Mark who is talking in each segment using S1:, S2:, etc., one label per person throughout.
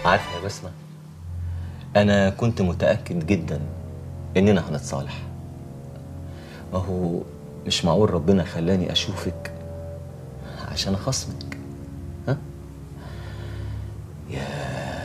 S1: عارفه يا بسمه انا كنت متاكد جدا اننا هنتصالح ما هو مش معقول ربنا خلاني اشوفك عشان اخصمك ها يا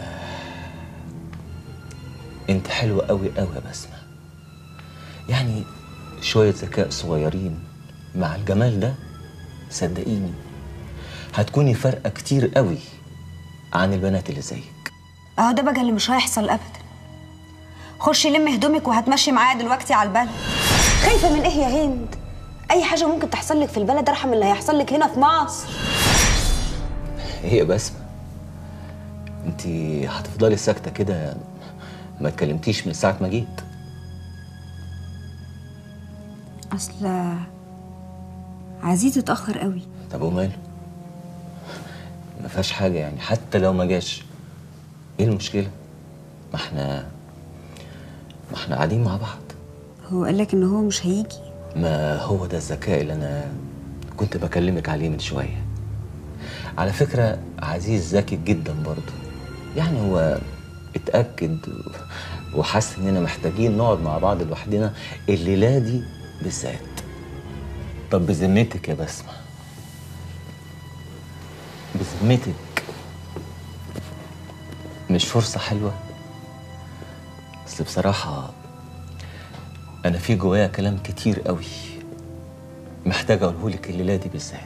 S1: انت حلوه قوي قوي يا بسمه يعني شويه ذكاء صغيرين مع الجمال ده صدقيني هتكوني فارقه كتير قوي عن البنات اللي زيك
S2: اهو ده بقى اللي مش هيحصل ابدا خشي لمي هدومك وهتمشي معايا دلوقتي على البلد خايفه من ايه يا هند اي حاجه ممكن تحصل لك في البلد ارحم من اللي هيحصل لك هنا في مصر
S1: ايه يا بسمه انت هتفضلي ساكته كده ما اتكلمتيش من ساعه ما جيت
S2: اصل عزيز اتاخر قوي
S1: طب وماله ما فيهاش حاجه يعني حتى لو ما جاش ايه المشكله ما احنا ما احنا قاعدين مع بعض
S2: هو قال لك ان هو مش هيجي
S1: ما هو ده الذكاء اللي انا كنت بكلمك عليه من شويه على فكره عزيز ذكي جدا برضه يعني هو اتاكد وحس اننا محتاجين نقعد مع بعض لوحدنا الليله دي بالذات طب بذمتك يا بسمه بذمتك مش فرصه حلوه اصل بصراحه انا في جوايا كلام كتير قوي محتاج اقوله لك الليله دي بالذات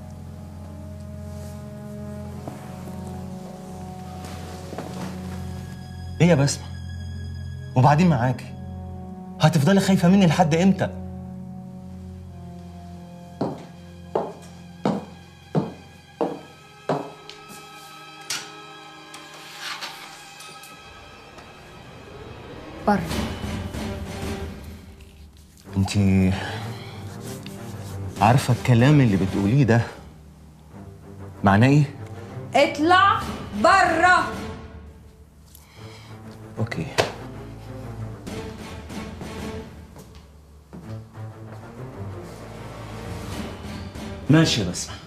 S1: ايه يا بسمه وبعدين معاكي هتفضلي خايفه مني لحد امتى
S2: بره
S1: انت عارفه الكلام اللي بتقوليه ده معناه ايه
S2: اطلع بره
S1: اوكي ماشي يا بسمه